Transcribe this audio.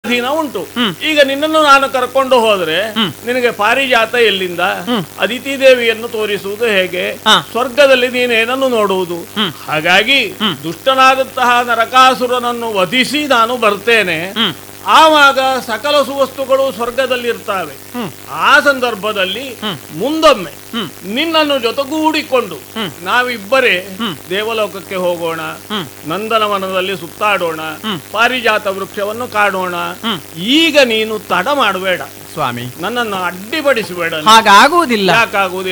ಅಧೀನ ಉಂಟು ಈಗ ನಿನ್ನನ್ನು ನಾನು ಕರ್ಕೊಂಡು ಹೋದ್ರೆ ನಿನಗೆ ಪಾರಿಜಾತ ಎಲ್ಲಿಂದ ಅದಿತಿ ದೇವಿಯನ್ನು ತೋರಿಸುವುದು ಹೇಗೆ ಹಾ. ಸ್ವರ್ಗದಲ್ಲಿ ನೀನೇನನ್ನು ನೋಡುವುದು ಹಾಗಾಗಿ ದುಷ್ಟನಾದಂತಹ ನರಕಾಸುರನನ್ನು ವಧಿಸಿ ನಾನು ಬರ್ತೇನೆ ಆವಾಗ ಸಕಲ ಸುವಸ್ತುಗಳು ಸ್ವರ್ಗದಲ್ಲಿ ಇರ್ತವೆ ಆ ಸಂದರ್ಭದಲ್ಲಿ ಮುಂದೊಮ್ಮೆ ನಿನ್ನನ್ನು ಜೊತೆಗೂಡಿಕೊಂಡು ನಾವಿಬ್ಬರೇ ದೇವಲೋಕಕ್ಕೆ ಹೋಗೋಣ ನಂದನವನದಲ್ಲಿ ಸುತ್ತಾಡೋಣ ಪಾರಿಜಾತ ವೃಕ್ಷವನ್ನು ಕಾಡೋಣ ಈಗ ನೀನು ತಡ ಮಾಡಬೇಡ ಸ್ವಾಮಿ ನನ್ನನ್ನು ಅಡ್ಡಿಪಡಿಸಬೇಡ ಹಾಗಾಗುವುದಿಲ್ಲ ಯಾಕಾಗುವುದಿಲ್ಲ